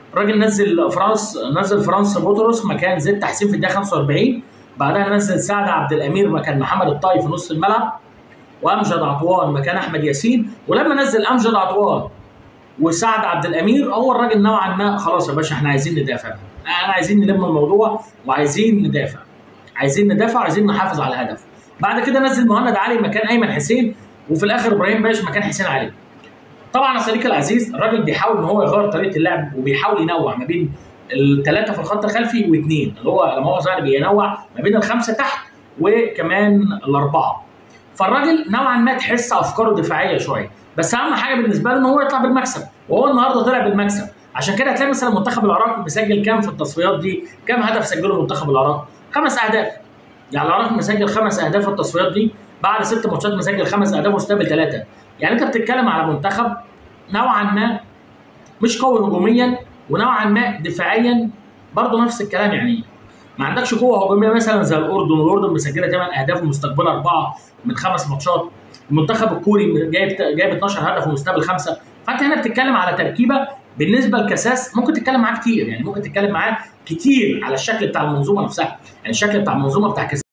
الراجل نزل فرانس نزل فرانس بطرس مكان زيد تحسين في الدقيقه 45 بعدها نزل سعد عبد الامير مكان محمد الطاي في نص الملعب وامجد عطوان مكان احمد ياسين ولما نزل امجد عطوان وسعد عبد الامير هو الراجل نوعا ما خلاص يا باشا احنا عايزين ندافع احنا عايزين نلم الموضوع وعايزين ندافع عايزين ندافع وعايزين نحافظ على الهدف بعد كده نزل مهند علي مكان ايمن حسين وفي الاخر ابراهيم باش مكان حسين علي طبعا يا صديقي العزيز الراجل بيحاول ان هو يغير طريقه اللعب وبيحاول ينوع ما بين الثلاثه في الخط الخلفي واثنين اللي هو لما هو ظهر بينوع ما بين الخمسه تحت وكمان الاربعه فالراجل نوعا ما تحس افكاره دفاعيه شويه بس اهم حاجه بالنسبه له ان هو يطلع بالمكسب وهو النهارده طلع بالمكسب عشان كده هتلاقي مثلا منتخب العراق مسجل كام في التصفيات دي كام هدف سجله منتخب العراق خمس اهداف يعني العراق مسجل خمس اهداف في التصفيات دي بعد ست ماتشات مسجل خمس اهداف واستقبل ثلاثه يعني انت بتتكلم على منتخب نوعا ما مش قوي هجوميا ونوعا ما دفاعيا برضه نفس الكلام يعني ما عندكش قوه هجوميه مثلا زي الاردن والاردن مسجله 8 اهداف ومستقبله اربعه من خمس ماتشات المنتخب الكوري جايب جايب 12 هدف ومستقبل خمسه فانت هنا بتتكلم على تركيبه بالنسبه لكاساس ممكن تتكلم معاه كتير يعني ممكن تتكلم معاه كتير على الشكل بتاع المنظومه نفسها يعني الشكل بتاع المنظومه بتاع كاساس